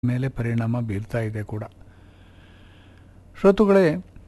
ಮೇಲೆ ಪರಿಣಾಮ ಬೀರ್ತಾ ಇದೆ ಕೂಡ ಶ್ರೋತುಗಳೇ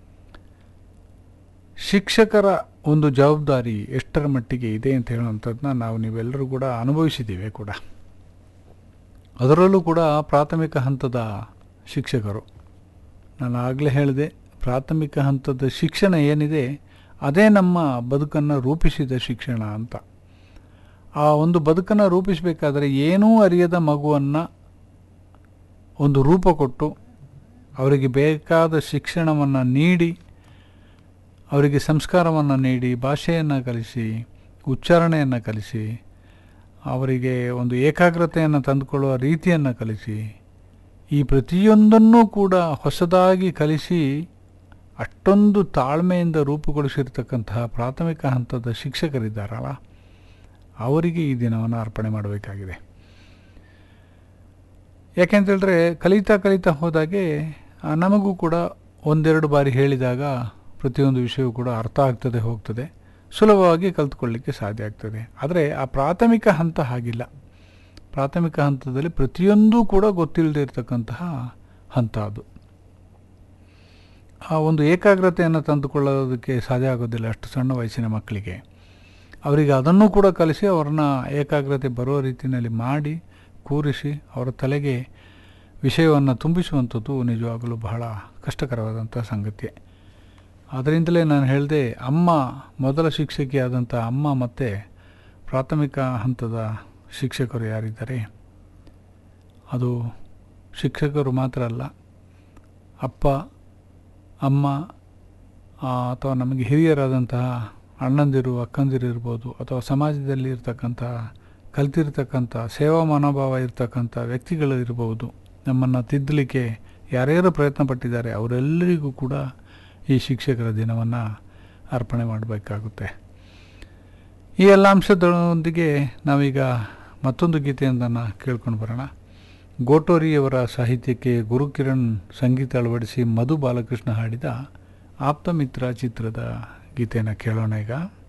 ಶಿಕ್ಷಕರ ಒಂದು ಜವಾಬ್ದಾರಿ ಎಷ್ಟರ ಮಟ್ಟಿಗೆ ಇದೆ ಅಂತ ಹೇಳುವಂಥದ್ದನ್ನ ನಾವು ನೀವೆಲ್ಲರೂ ಕೂಡ ಅನುಭವಿಸಿದ್ದೀವಿ ಕೂಡ ಅದರಲ್ಲೂ ಕೂಡ ಪ್ರಾಥಮಿಕ ಹಂತದ ಶಿಕ್ಷಕರು ನಾನು ಆಗಲೇ ಹೇಳಿದೆ ಪ್ರಾಥಮಿಕ ಹಂತದ ಶಿಕ್ಷಣ ಏನಿದೆ ಅದೇ ನಮ್ಮ ಬದುಕನ್ನು ರೂಪಿಸಿದ ಶಿಕ್ಷಣ ಅಂತ ಆ ಒಂದು ಬದುಕನ್ನು ರೂಪಿಸಬೇಕಾದ್ರೆ ಏನೂ ಅರಿಯದ ಮಗುವನ್ನು ಒಂದು ರೂಪ ಕೊಟ್ಟು ಅವರಿಗೆ ಬೇಕಾದ ಶಿಕ್ಷಣವನ್ನು ನೀಡಿ ಅವರಿಗೆ ಸಂಸ್ಕಾರವನ್ನು ನೀಡಿ ಭಾಷೆಯನ್ನು ಕಲಿಸಿ ಉಚ್ಚಾರಣೆಯನ್ನು ಕಲಿಸಿ ಅವರಿಗೆ ಒಂದು ಏಕಾಗ್ರತೆಯನ್ನು ತಂದುಕೊಳ್ಳುವ ರೀತಿಯನ್ನು ಕಲಿಸಿ ಈ ಪ್ರತಿಯೊಂದನ್ನೂ ಕೂಡ ಹೊಸದಾಗಿ ಕಲಿಸಿ ಅಷ್ಟೊಂದು ತಾಳ್ಮೆಯಿಂದ ರೂಪುಗೊಳಿಸಿರ್ತಕ್ಕಂತಹ ಪ್ರಾಥಮಿಕ ಹಂತದ ಶಿಕ್ಷಕರಿದ್ದಾರಲ್ಲ ಅವರಿಗೆ ಈ ದಿನವನ್ನು ಅರ್ಪಣೆ ಮಾಡಬೇಕಾಗಿದೆ ಯಾಕೆಂತೇಳಿದ್ರೆ ಕಲಿತಾ ಕಲಿತಾ ಹೋದಾಗೆ ಆ, ನಮಗೂ ಕೂಡ ಒಂದೆರಡು ಬಾರಿ ಹೇಳಿದಾಗ ಪ್ರತಿಯೊಂದು ವಿಷಯವೂ ಕೂಡ ಅರ್ಥ ಆಗ್ತದೆ ಹೋಗ್ತದೆ ಸುಲಭವಾಗಿ ಕಲ್ತ್ಕೊಳ್ಳಿಕ್ಕೆ ಸಾಧ್ಯ ಆಗ್ತದೆ ಆದರೆ ಆ ಪ್ರಾಥಮಿಕ ಹಂತ ಹಾಗಿಲ್ಲ ಪ್ರಾಥಮಿಕ ಹಂತದಲ್ಲಿ ಪ್ರತಿಯೊಂದೂ ಕೂಡ ಗೊತ್ತಿಲ್ಲದೆ ಇರತಕ್ಕಂತಹ ಹಂತ ಅದು ಆ ಒಂದು ಏಕಾಗ್ರತೆಯನ್ನು ತಂದುಕೊಳ್ಳೋದಕ್ಕೆ ಸಾಧ್ಯ ಆಗೋದಿಲ್ಲ ಅಷ್ಟು ಸಣ್ಣ ವಯಸ್ಸಿನ ಮಕ್ಕಳಿಗೆ ಅವರಿಗೆ ಅದನ್ನು ಕೂಡ ಕಲಿಸಿ ಅವ್ರನ್ನ ಏಕಾಗ್ರತೆ ಬರೋ ರೀತಿಯಲ್ಲಿ ಮಾಡಿ ಕೂರಿಸಿ ಅವರ ತಲೆಗೆ ವಿಷಯವನ್ನು ತುಂಬಿಸುವಂಥದ್ದು ನಿಜವಾಗಲೂ ಬಹಳ ಕಷ್ಟಕರವಾದಂಥ ಸಂಗತಿ ಅದರಿಂದಲೇ ನಾನು ಹೇಳಿದೆ ಅಮ್ಮ ಮೊದಲ ಶಿಕ್ಷಕಿಯಾದಂಥ ಅಮ್ಮ ಮತ್ತು ಪ್ರಾಥಮಿಕ ಹಂತದ ಶಿಕ್ಷಕರು ಯಾರಿದ್ದಾರೆ ಅದು ಶಿಕ್ಷಕರು ಮಾತ್ರ ಅಲ್ಲ ಅಪ್ಪ ಅಮ್ಮ ಆ, ಅಥವಾ ನಮಗೆ ಹಿರಿಯರಾದಂತಹ ಅಣ್ಣಂದಿರು ಅಕ್ಕಂದಿರು ಇರ್ಬೋದು ಅಥವಾ ಸಮಾಜದಲ್ಲಿ ಇರ್ತಕ್ಕಂಥ ಕಲ್ತಿರ್ತಕ್ಕಂಥ ಸೇವಾ ಮನೋಭಾವ ಇರ್ತಕ್ಕಂಥ ವ್ಯಕ್ತಿಗಳು ಇರ್ಬೋದು ನಮ್ಮನ್ನು ತಿದ್ದಲಿಕ್ಕೆ ಯಾರ್ಯಾರು ಪ್ರಯತ್ನ ಪಟ್ಟಿದ್ದಾರೆ ಅವರೆಲ್ಲರಿಗೂ ಕೂಡ ಈ ಶಿಕ್ಷಕರ ದಿನವನ್ನು ಅರ್ಪಣೆ ಮಾಡಬೇಕಾಗುತ್ತೆ ಈ ಎಲ್ಲ ಅಂಶದೊಂದಿಗೆ ನಾವೀಗ ಮತ್ತೊಂದು ಗೀತೆಯೊಂದನ್ನು ಕೇಳ್ಕೊಂಡು ಬರೋಣ ಗೋಟೋರಿಯವರ ಸಾಹಿತ್ಯಕ್ಕೆ ಗುರುಕಿರಣ್ ಸಂಗೀತ ಅಳವಡಿಸಿ ಮಧು ಬಾಲಕೃಷ್ಣ ಹಾಡಿದ ಆಪ್ತಮಿತ್ರ ಚಿತ್ರದ ಗೀತೆಯನ್ನು ಕೇಳೋಣ ಈಗ